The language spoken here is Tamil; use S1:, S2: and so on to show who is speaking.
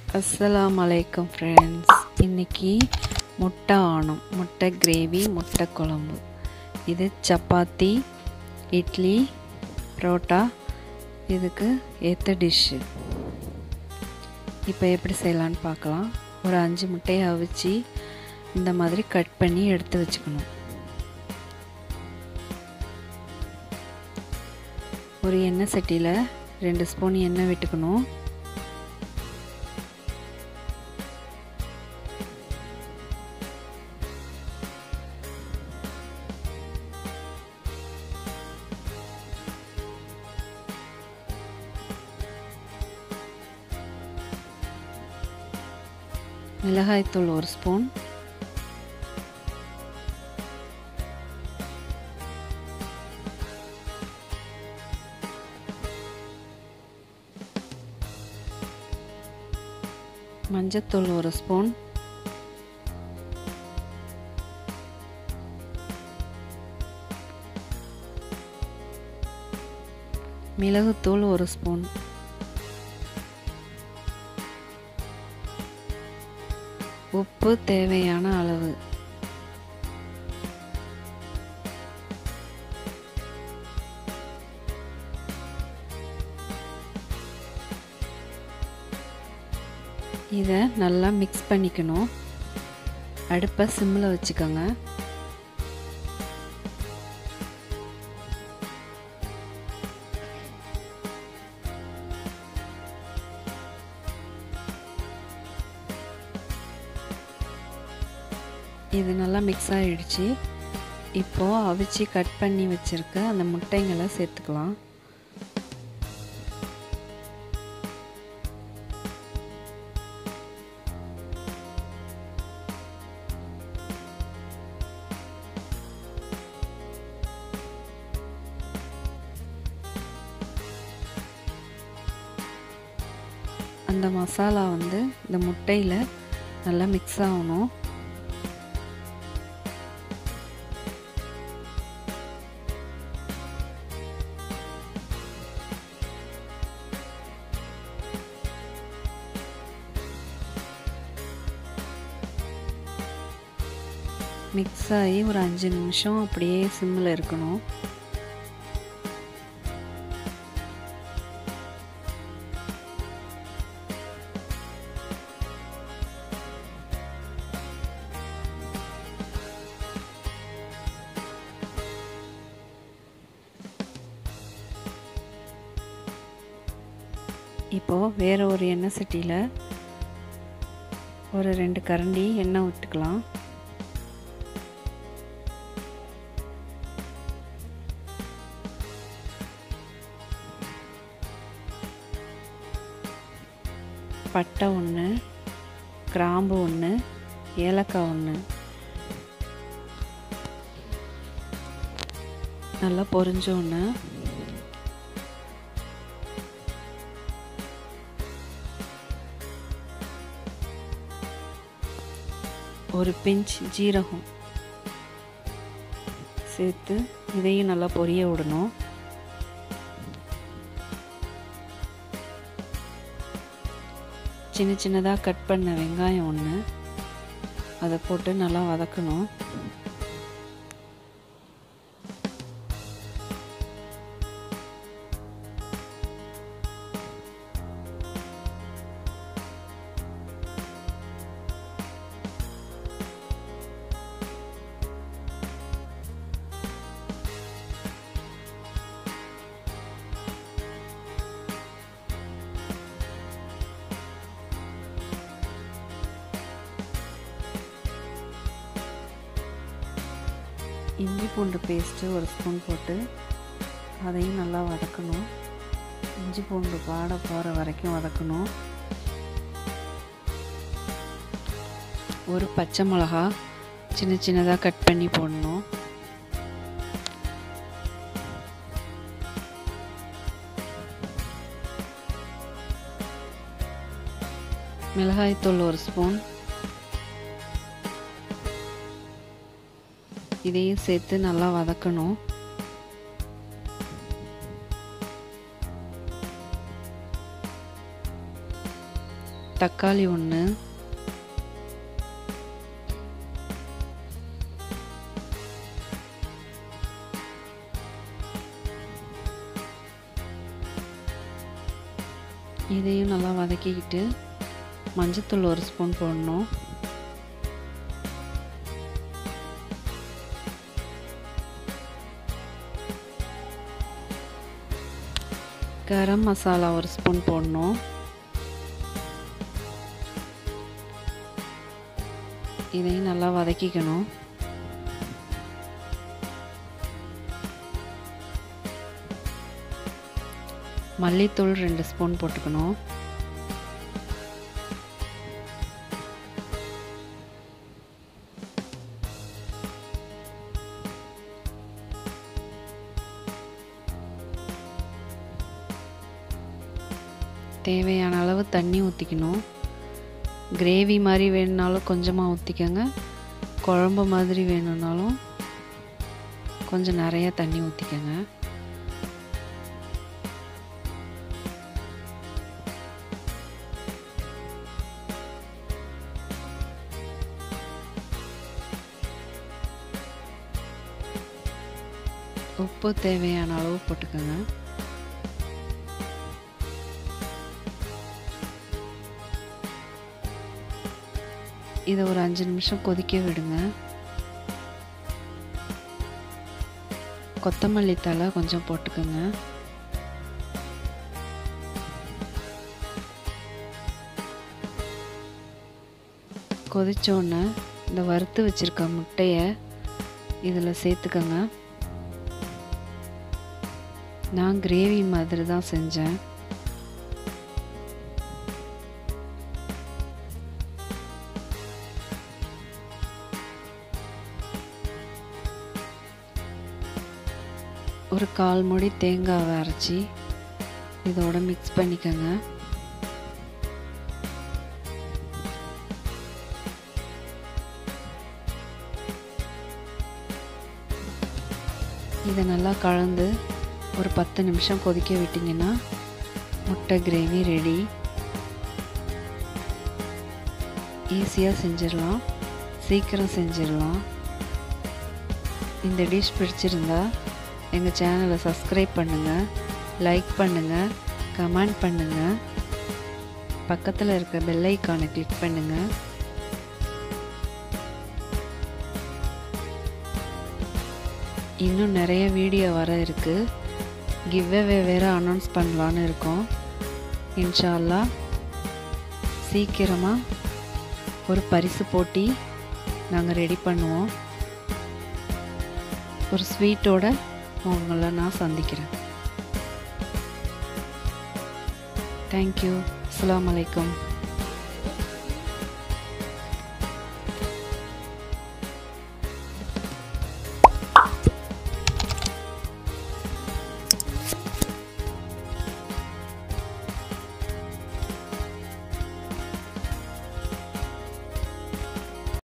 S1: அஸ்ஸலாம் அலைக்கும் ஃப்ரெண்ட்ஸ் இன்றைக்கி முட்டை ஆணும் முட்டை கிரேவி முட்டை குழம்பு இது சப்பாத்தி இட்லி பரோட்டா இதுக்கு ஏற்ற டிஷ்ஷு இப்போ எப்படி செய்யலான்னு பார்க்கலாம் ஒரு அஞ்சு முட்டையை அவிச்சு இந்த மாதிரி கட் பண்ணி எடுத்து வச்சுக்கணும் ஒரு எண்ணெய் சட்டியில் ரெண்டு ஸ்பூன் எண்ணெய் விட்டுக்கணும் மிளகாய்த்தூள் ஒரு ஸ்பூன் மஞ்சத்தூள் ஒரு ஸ்பூன் மிளகுத்தூள் ஒரு ஸ்பூன் உப்பு தேவையான அளவு இதை நல்லா மிக்ஸ் பண்ணிக்கணும் அடுப்பை சிம்மில் வச்சுக்கோங்க இது நல்லா மிக்ஸ் ஆகிடுச்சு இப்போது அவிச்சு கட் பண்ணி வச்சுருக்க அந்த முட்டைங்களை சேர்த்துக்கலாம் அந்த மசாலா வந்து இந்த முட்டையில் நல்லா மிக்ஸ் ஆகணும் மிக்ஸ் ஆகி ஒரு அஞ்சு நிமிஷம் அப்படியே சிம்மில் இருக்கணும் இப்போது வேறு ஒரு எண்ணெய் சட்டியில் ஒரு ரெண்டு கரண்டி எண்ணெய் விட்டுக்கலாம் பட்டை ஒன்று கிராம்பு ஒன்று ஏலக்காய் ஒன்று நல்லா பொரிஞ்ச ஒன்று ஒரு பிஞ்ச் ஜீரகம் சேர்த்து இதையும் நல்லா பொரிய விடணும் சின்ன சின்னதாக கட் பண்ண வெங்காயம் ஒன்று அதை போட்டு நல்லா வதக்கணும் இஞ்சி பூண்டு பேஸ்ட்டு ஒரு ஸ்பூன் போட்டு அதையும் நல்லா வதக்கணும் இஞ்சி பூண்டு பாட போகிற வரைக்கும் வதக்கணும் ஒரு பச்சை மிளகா சின்ன சின்னதாக கட் பண்ணி போடணும் மிளகாய்த்தூள் ஒரு ஸ்பூன் இதையும் சேர்த்து நல்லா வதக்கணும் தக்காளி ஒன்று இதையும் நல்லா வதக்கிக்கிட்டு மஞ்சத்தூள் ஒரு ஸ்பூன் போடணும் கரம் மசாலா ஒரு ஸ்பூன் போடணும் இதையும் நல்லா வதக்கிக்கணும் மல்லித்தூள் ரெண்டு ஸ்பூன் போட்டுக்கணும் தேவையான அளவு தண்ணி ஊற்றிக்கணும் கிரேவி மாதிரி வேணுனாலும் கொஞ்சமாக ஊற்றிக்கோங்க குழம்பு மாதிரி வேணும்னாலும் கொஞ்சம் நிறைய தண்ணி ஊற்றிக்கோங்க உப்பு தேவையான அளவு போட்டுக்கோங்க இதை ஒரு அஞ்சு நிமிஷம் கொதிக்க விடுங்க கொத்தமல்லி தலை கொஞ்சம் போட்டுக்கோங்க கொதிச்சோடனே இந்த வறுத்து வச்சுருக்க முட்டையை இதில் சேர்த்துக்கோங்க நான் கிரேவி மாதிரி தான் செஞ்சேன் ஒரு கால் மூடி தேங்காவை அரைச்சி இதோட மிக்ஸ் பண்ணிக்கோங்க இதை நல்லா கலந்து ஒரு பத்து நிமிஷம் கொதிக்க விட்டிங்கன்னா முட்டை கிரேவி ரெடி ஈஸியாக செஞ்சிடலாம் சீக்கிரம் செஞ்சிடலாம் இந்த டிஷ் பிடிச்சிருந்தா எங்கள் சேனலை சப்ஸ்கிரைப் பண்ணுங்கள் லைக் பண்ணுங்கள் கமெண்ட் பண்ணுங்கள் பக்கத்தில் இருக்க பெல் ஐக்கானை கிளிக் பண்ணுங்கள் இன்னும் நிறைய வீடியோ வர இருக்குது கிவ்அவே வேறு அனௌன்ஸ் பண்ணலான்னு இருக்கோம் இன்ஷால்லா சீக்கிரமாக ஒரு பரிசு போட்டி நாங்கள் ரெடி பண்ணுவோம் ஒரு ஸ்வீட்டோட உங்களை நான் சந்திக்கிறேன் தேங்க்யூ அஸ்லாம் வலைக்கம்